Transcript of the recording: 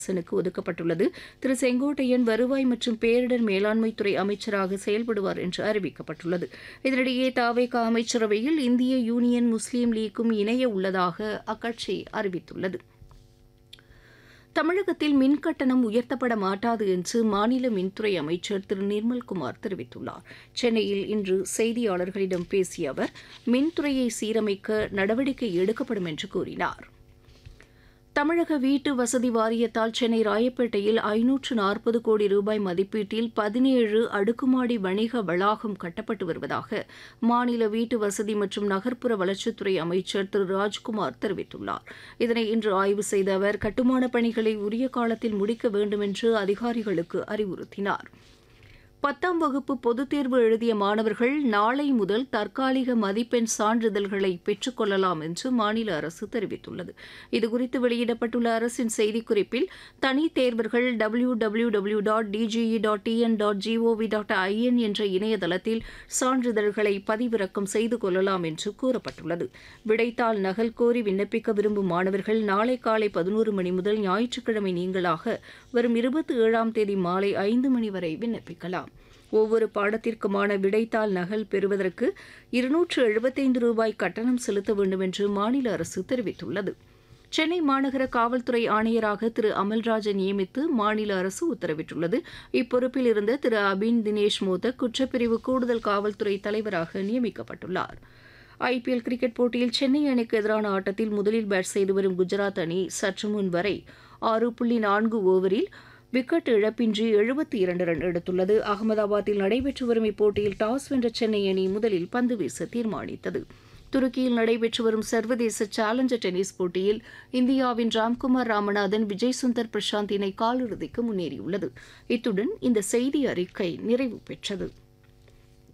அரசனுக்கு ஒதுக்கப்பட்டுள்ளது திரு செங்கோட்டையன் வருவாய் மற்றும் பேரிடர் மேலாண்மைத்துறை அமைச்சராக செயல்படுவார் என்று அறிவிக்கப்பட்டுள்ளது இதனிடையே தாவேகா அமைச்சரவையில் இந்திய யூனியன் முஸ்லீம் லீக்கும் இணைய உள்ளதாக அக்கட்சி அறிவித்துள்ளது தமிழகத்தில் மின் கட்டணம் உயர்த்தப்பட மாட்டாது என்று மாநில மின்துறை அமைச்சர் திரு நிர்மல்குமார் தெரிவித்துள்ளார் சென்னையில் இன்று செய்தியாளர்களிடம் பேசிய அவர் மின்துறையை சீரமைக்க நடவடிக்கை எடுக்கப்படும் என்று கூறினார் தமிழக வீட்டு வசதி வாரியத்தால் சென்னை ராயப்பேட்டையில் ஐநூற்று நாற்பது கோடி ரூபாய் மதிப்பீட்டில் பதினேழு அடுக்குமாடி வணிக வளாகம் கட்டப்பட்டு வருவதாக மாநில வீட்டு வசதி மற்றும் நகர்ப்புற வளர்ச்சித்துறை அமைச்சர் திரு ராஜ்குமார் தெரிவித்துள்ளார் இதனை இன்று ஆய்வு செய்த அவர் கட்டுமானப் பணிகளை உரிய காலத்தில் முடிக்க வேண்டும் என்று அதிகாரிகளுக்கு அறிவுறுத்தினார் பத்தாம் வகுப்பு பொதுத் தேர்வு எழுதிய மாணவர்கள் நாளை முதல் தற்காலிக மதிப்பெண் சான்றிதழ்களை பெற்றுக் கொள்ளலாம் என்று மாநில அரசு தெரிவித்துள்ளது இதுகுறித்து வெளியிடப்பட்டுள்ள அரசின் செய்திக்குறிப்பில் தனி தேர்வர்கள் W W W dot DGE dot TN dot GOV dot IN என்ற இணையதளத்தில் சான்றிதழ்களை பதிவிறக்கம் செய்து கொள்ளலாம் என்று கூறப்பட்டுள்ளது விடைத்தாள் நகல் கோரி விண்ணப்பிக்க விரும்பும் மாணவர்கள் நாளை காலை பதினோரு மணி முதல் ஞாயிற்றுக்கிழமை நீங்களாக வரும் இருபத்தி ஏழாம் தேதி மாலை ஐந்து மணி வரை விண்ணப்பிக்கலாம் ஒவ்வொரு பாடத்திற்குமான விடைத்தாள் நகல் பெறுவதற்கு இருநூற்று எழுபத்தைந்து ரூபாய் கட்டணம் செலுத்த வேண்டும் என்று மாநில அரசு தெரிவித்துள்ளது சென்னை மாநகர காவல்துறை ஆணையராக திரு அமல்ராஜை நியமித்து மாநில அரசு உத்தரவிட்டுள்ளது இப்பொறுப்பில் இருந்த திரு அபின் தினேஷ் மோதக் குற்றப்பிரிவு கூடுதல் காவல்துறை தலைவராக நியமிக்கப்பட்டுள்ளார் ஐபிஎல் கிரிக்கெட் போட்டியில் சென்னை அணிக்கு எதிரான ஆட்டத்தில் முதலில் பேட் செய்து வரும் குஜராத் அணி சற்று முன் வரை ஆறு புள்ளி நான்கு ஓவரில் விக்கெட் இழப்பின்றி எழுபத்தி இரண்டு ரன் எடுத்துள்ளது அகமதாபாத்தில் நடைபெற்று வரும் இப்போட்டியில் டாஸ் வென்ற சென்னை அணி முதலில் பந்து வீச தீர்மானித்தது துருக்கியில் நடைபெற்று வரும் சர்வதேச சேலஞ்சர் டென்னிஸ் போட்டியில் இந்தியாவின் ராம்குமார் ராமநாதன் விஜய் சுந்தர் பிரசாந்த் இணை காலிறுதிக்கு முன்னேறியுள்ளது இத்துடன் இந்த செய்தி அறிக்கை நிறைவு பெற்றது